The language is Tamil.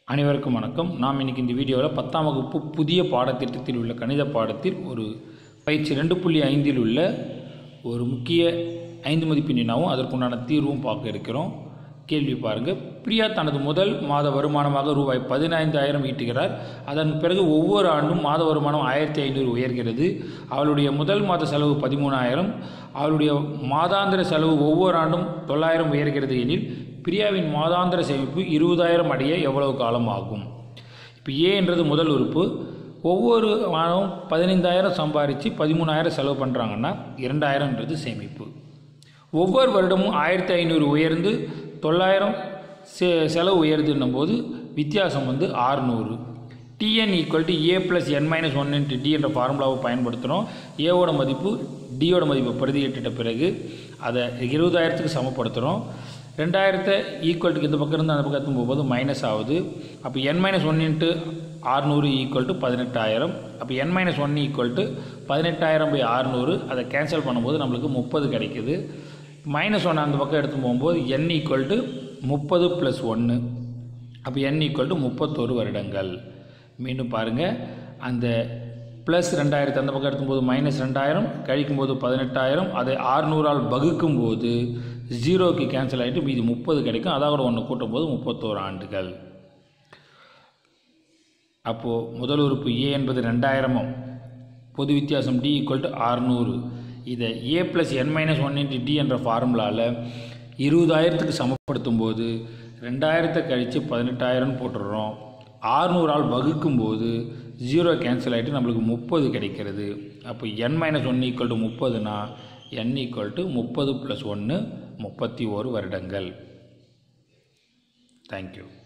அனைவருக்கும் வணக்கம் நாம் இன்னைக்கு இந்த வீடியோவில் பத்தாம் வகுப்பு புதிய பாடத்திட்டத்தில் உள்ள கணித பாடத்தில் ஒரு பயிற்சி ரெண்டு புள்ளி ஐந்தில் உள்ள ஒரு முக்கிய ஐந்து மதிப்பெண் வினாவும் அதற்குண்டான தீர்வும் பார்க்க இருக்கிறோம் கேள்வி பாருங்கள் பிரியா தனது முதல் மாத வருமானமாக ரூபாய் பதினைந்தாயிரம் ஈட்டுகிறார் அதன் பிறகு ஒவ்வொரு ஆண்டும் மாத வருமானம் ஆயிரத்தி ஐநூறு உயர்கிறது அவளுடைய முதல் மாத செலவு பதிமூணாயிரம் அவளுடைய மாதாந்திர செலவு ஒவ்வொரு ஆண்டும் தொள்ளாயிரம் உயர்கிறது எனில் பிரியாவின் மாதாந்திர சேமிப்பு இருபதாயிரம் அடைய எவ்வளவு காலம் ஆகும் இப்போ ஏன்றது முதல் உறுப்பு ஒவ்வொரு மாதமும் பதினைந்தாயிரம் சம்பாரித்து பதிமூணாயிரம் செலவு பண்ணுறாங்கன்னா இரண்டாயிரம்ன்றது சேமிப்பு ஒவ்வொரு வருடமும் ஆயிரத்தி ஐநூறு உயர்ந்து தொள்ளாயிரம் செ செலவு உயருதுன்னும் போது வித்தியாசம் வந்து ஆறுநூறு T n equal to A plus n minus one into d என்ற ஃபார்முலாவை பயன்படுத்துகிறோம் ஏவோட மதிப்பு டியோட மதிப்பை பிரதியிட்ட பிறகு அதை இருபதாயிரத்துக்கு சமப்படுத்துகிறோம் ரெண்டாயிரத்தை ஈக்குவல்ட்டுக்கு இந்த பக்கம் இருந்து அந்த பக்கம் எடுத்து போகும்போது மைனஸ் ஆகுது அப்போ என் மைனஸ் ஒன் இன்ட்டு ஆறுநூறு ஈக்குவல் டு பதினெட்டாயிரம் அப்போ n minus one equal to பதினெட்டாயிரம் பை ஆறுநூறு அதை கேன்சல் பண்ணும்போது நம்மளுக்கு முப்பது கிடைக்குது மைனஸ் ஒன் அந்த பக்கம் எடுத்து போகும்போது என் ஈக்குவல் டு முப்பது ப்ளஸ் ஒன்று அப்போ என் ஈக்குவல் டு முப்பத்தொரு வருடங்கள் மீண்டும் பாருங்கள் அந்த ப்ளஸ் ரெண்டாயிரத்து அந்த பக்கம் எடுக்கும்போது மைனஸ் ரெண்டாயிரம் கழிக்கும்போது பதினெட்டாயிரம் அதை ஆறுநூறால் வகுக்கும் போது ஜீரோக்கு கேன்சல் ஆகிட்டு மீதி முப்பது கிடைக்கும் அதோட ஒன்று கூட்டும்போது முப்பத்தோரு ஆண்டுகள் அப்போது முதல் உறுப்பு ஏ என்பது ரெண்டாயிரமும் பொது வித்தியாசம் டி ஈக்குவல் டு ஆறுநூறு இதை A plus n minus one into d என்ற ஃபார்முலாவில் இருபதாயிரத்துக்கு சமப்படுத்தும் போது ரெண்டாயிரத்தை கழித்து பதினெட்டாயிரம்னு போட்டுடுறோம் ஆறுநூறால் வகுக்கும்போது ஜீரோ கேன்சல் ஆகிட்டு நம்மளுக்கு முப்பது கிடைக்கிறது அப்போ n minus one equal to முப்பதுனா என் ஈக்குவல் டு முப்பது ப்ளஸ் ஒன்று முப்பத்தி ஒரு வருடங்கள் தேங்க்யூ